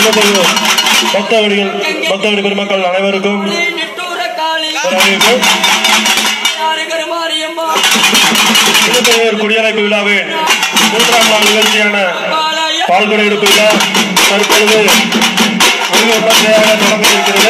குடும்பத்தில் பக்தவடிகள் பக்தவடி பெருமக்கள் அனைவருக்கும் நிட்டூர காளி ஒரு அறிவிப்பு யாருகர் மாரியம்மா திருப்பெயர் குடியரசு விழாவின் மூன்றாம் நாள் நிகழ்ச்சியான பாலாய பால்குடை எடுப்பு விழா தற்பொழுது வெகு விமர்சையாக தொடங்க இருக்கிறது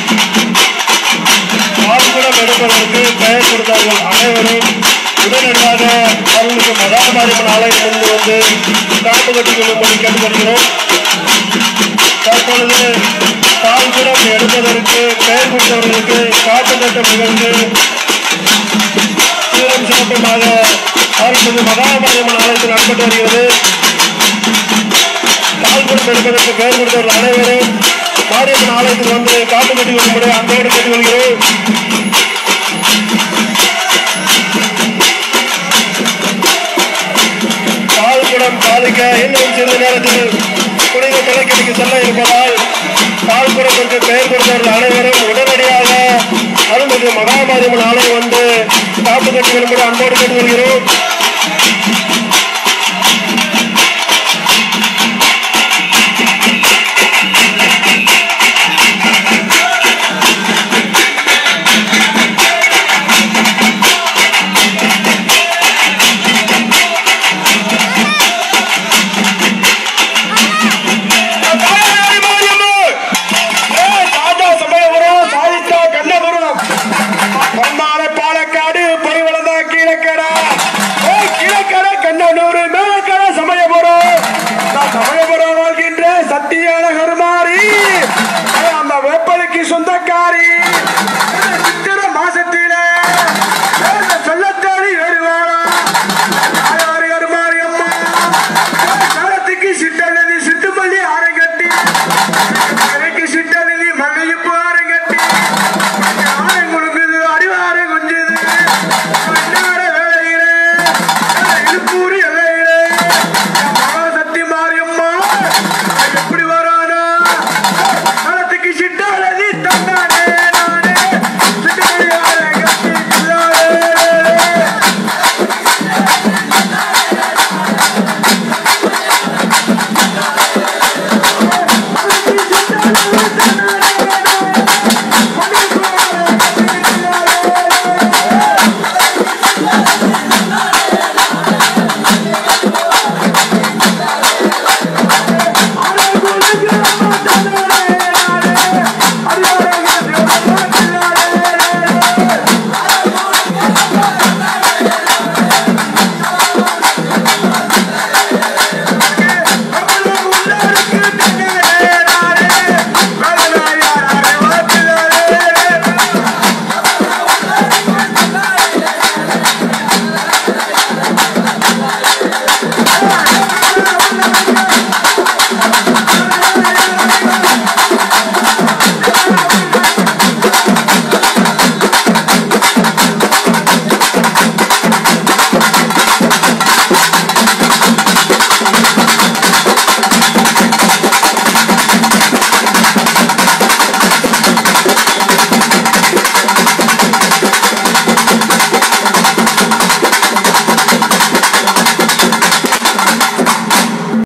பால்குடம் எடுப்பதற்கு பெயர் கொடுத்தவர்கள் அனைவரும் உடனடியாக அருள்மிகு மதாமாரியம்மன் ஆலயம் முன்பு வந்து காப்பு கட்டிக் கொள்ளும்படி கேட்டுக்கொள்கிறோம் தற்பொழுது பால்குடம் எடுப்பதற்கு பெயர் கொடுத்தவர்களுக்கு காப்பு கட்டம் நிகழ்ந்து சீரும் சிறப்புமாக அருள்மிகு மகாமாரியம்மன் ஆலயத்தில் நடைபெற்று வருகிறது பால்குடம் எடுப்பதற்கு பெயர் கொடுத்தவர்கள் அனைவரும் மாரியம்மன் ஆலயத்தில் வந்து காப்பு கட்டி கொள்ளும்படி அன்போடு கேட்டுக்கொள்கிறோம் பால்குடம் பாலிக்க இன்னும் சிறிது நேரத்தில் புனித தொலைக்கடிக்கு செல்ல இருப்பதால் பால்குடத்திற்கு பெயர் கொடுத்தவர்கள் அனைவரும் உடனடியாக அருள்மிகு மகாமாரியம்மன் ஆலயம் வந்து காப்பு கட்டி கொள்ளும்படி அன்போடு கேட்டுக்கொள்கிறோம் தாயாரி மாரியம்மன்! ஏய், தாத்தா சமயபுரம், சாதித்தா கண்ணபுரம். பொன்மாலை பாலக்காடு பொய் வளர்ந்த கீழக்கடா ஏய், கீழக்கடை கண்ணனூர் மேலக்கடை சமயபுரம் நான் சமயபுரம் வாழ்கின்ற சத்தியான கருமாரி ஏய், அந்த வேப்பலுக்கு சொந்தக்காரி